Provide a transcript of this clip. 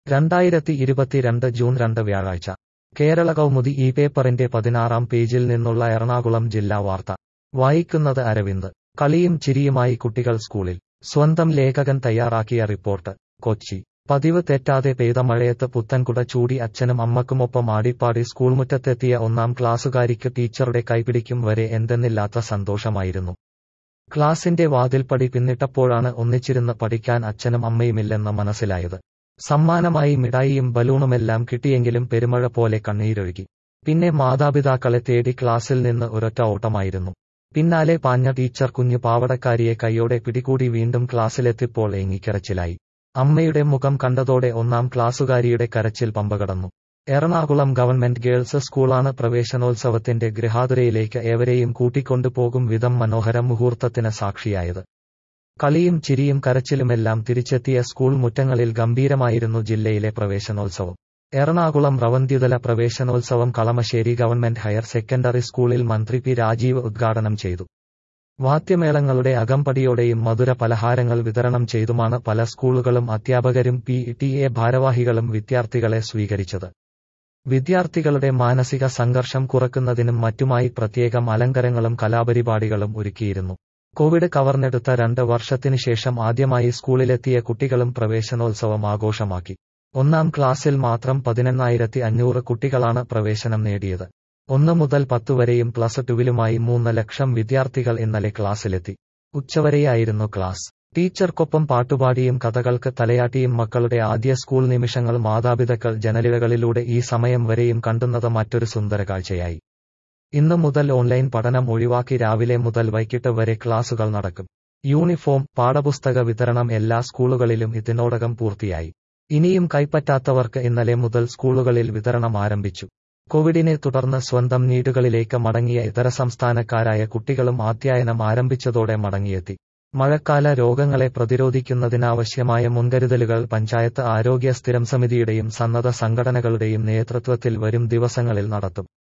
രണ്ടായിരത്തി ഇരുപത്തിരണ്ട് ജൂൺ രണ്ട് വ്യാഴാഴ്ച കേരള കൗമുദി ഈ പേപ്പറിന്റെ പതിനാറാം പേജിൽ നിന്നുള്ള എറണാകുളം ജില്ലാ വാർത്ത വായിക്കുന്നത് അരവിന്ദ് കളിയും ചിരിയുമായി കുട്ടികൾ സ്കൂളിൽ സ്വന്തം ലേഖകൻ തയ്യാറാക്കിയ റിപ്പോർട്ട് കൊച്ചി പതിവ് തെറ്റാതെ പെയ്ത മഴയത്ത് പുത്തൻകുട ചൂടി അച്ഛനും അമ്മക്കുമൊപ്പം ആടിപ്പാടി സ്കൂൾ മുറ്റത്തെത്തിയ ഒന്നാം ക്ലാസ്സുകാരിക്ക് ടീച്ചറുടെ കൈപിടിക്കും വരെ എന്തെന്നില്ലാത്ത സന്തോഷമായിരുന്നു ക്ലാസിന്റെ വാതിൽപ്പടി പിന്നിട്ടപ്പോഴാണ് ഒന്നിച്ചിരുന്ന് പഠിക്കാൻ അച്ഛനും അമ്മയുമില്ലെന്ന് മനസ്സിലായത് സമ്മാനമായി മിഠായിയും ബലൂണുമെല്ലാം കിട്ടിയെങ്കിലും പെരുമഴ പോലെ കണ്ണീരൊഴുകി പിന്നെ മാതാപിതാക്കളെ തേടി ക്ലാസ്സിൽ നിന്ന് ഒരൊറ്റ ഓട്ടമായിരുന്നു പിന്നാലെ പാഞ്ഞ ടീച്ചർ കുഞ്ഞു പാവടക്കാരിയെ കൈയോടെ പിടികൂടി വീണ്ടും ക്ലാസ്സിലെത്തിപ്പോൾ ഏങ്ങിക്കരച്ചിലായി അമ്മയുടെ മുഖം കണ്ടതോടെ ഒന്നാം ക്ലാസ്സുകാരിയുടെ കരച്ചിൽ പമ്പകടന്നു എറണാകുളം ഗവൺമെന്റ് ഗേൾസ് സ്കൂളാണ് പ്രവേശനോത്സവത്തിന്റെ ഗൃഹാതുരയിലേക്ക് ഏവരെയും കൂട്ടിക്കൊണ്ടുപോകും വിധം മനോഹര മുഹൂർത്തത്തിന് സാക്ഷിയായത് കളിയും ചിരിയും കരച്ചിലുമെല്ലാം തിരിച്ചെത്തിയ സ്കൂൾ മുറ്റങ്ങളിൽ ഗംഭീരമായിരുന്നു ജില്ലയിലെ പ്രവേശനോത്സവം എറണാകുളം റവന്ത്യുതല പ്രവേശനോത്സവം കളമശ്ശേരി ഗവൺമെന്റ് ഹയർ സെക്കൻഡറി സ്കൂളിൽ മന്ത്രി പി രാജീവ് ഉദ്ഘാടനം ചെയ്തു വാദ്യമേളങ്ങളുടെ അകമ്പടിയോടെയും മധുര പലഹാരങ്ങൾ വിതരണം ചെയ്തുമാണ് പല സ്കൂളുകളും അധ്യാപകരും പി ടി എ ഭാരവാഹികളും വിദ്യാർത്ഥികളെ സ്വീകരിച്ചത് വിദ്യാർത്ഥികളുടെ മാനസിക സംഘർഷം കുറക്കുന്നതിനും മറ്റുമായി പ്രത്യേകം അലങ്കാരങ്ങളും കലാപരിപാടികളും ഒരുക്കിയിരുന്നു കോവിഡ് കവർന്നെടുത്ത രണ്ട് വർഷത്തിനു ശേഷം ആദ്യമായി സ്കൂളിലെത്തിയ കുട്ടികളും പ്രവേശനോത്സവം ആഘോഷമാക്കി ഒന്നാം ക്ലാസ്സിൽ മാത്രം പതിനെണ്ണായിരത്തി അഞ്ഞൂറ് കുട്ടികളാണ് പ്രവേശനം നേടിയത് ഒന്ന് മുതൽ പത്ത് വരെയും പ്ലസ് ടുവിലുമായി മൂന്ന് ലക്ഷം വിദ്യാർത്ഥികൾ ഇന്നലെ ക്ലാസ്സിലെത്തി ഉച്ചവരെയായിരുന്നു ക്ലാസ് ടീച്ചർക്കൊപ്പം പാട്ടുപാടിയും കഥകൾക്ക് തലയാട്ടിയും മക്കളുടെ ആദ്യ സ്കൂൾ നിമിഷങ്ങൾ മാതാപിതാക്കൾ ജനലിഴകളിലൂടെ ഈ സമയം വരെയും കണ്ടുന്നത് മറ്റൊരു സുന്ദര കാഴ്ചയായി ഇന്നു മുതൽ ഓൺലൈൻ പഠനം ഒഴിവാക്കി രാവിലെ മുതൽ വൈകിട്ട് വരെ ക്ലാസുകൾ നടക്കും യൂണിഫോം പാഠപുസ്തക വിതരണം എല്ലാ സ്കൂളുകളിലും ഇതിനോടകം പൂർത്തിയായി ഇനിയും കൈപ്പറ്റാത്തവർക്ക് ഇന്നലെ മുതൽ സ്കൂളുകളിൽ വിതരണം ആരംഭിച്ചു കോവിഡിനെ തുടർന്ന് സ്വന്തം നീടുകളിലേക്ക് മടങ്ങിയ ഇതര സംസ്ഥാനക്കാരായ കുട്ടികളും അധ്യയനം ആരംഭിച്ചതോടെ മടങ്ങിയെത്തി മഴക്കാല രോഗങ്ങളെ പ്രതിരോധിക്കുന്നതിനാവശ്യമായ മുൻകരുതലുകൾ പഞ്ചായത്ത് ആരോഗ്യ സ്ഥിരം സമിതിയുടെയും സന്നദ്ധ സംഘടനകളുടെയും നേതൃത്വത്തിൽ വരും ദിവസങ്ങളിൽ നടത്തും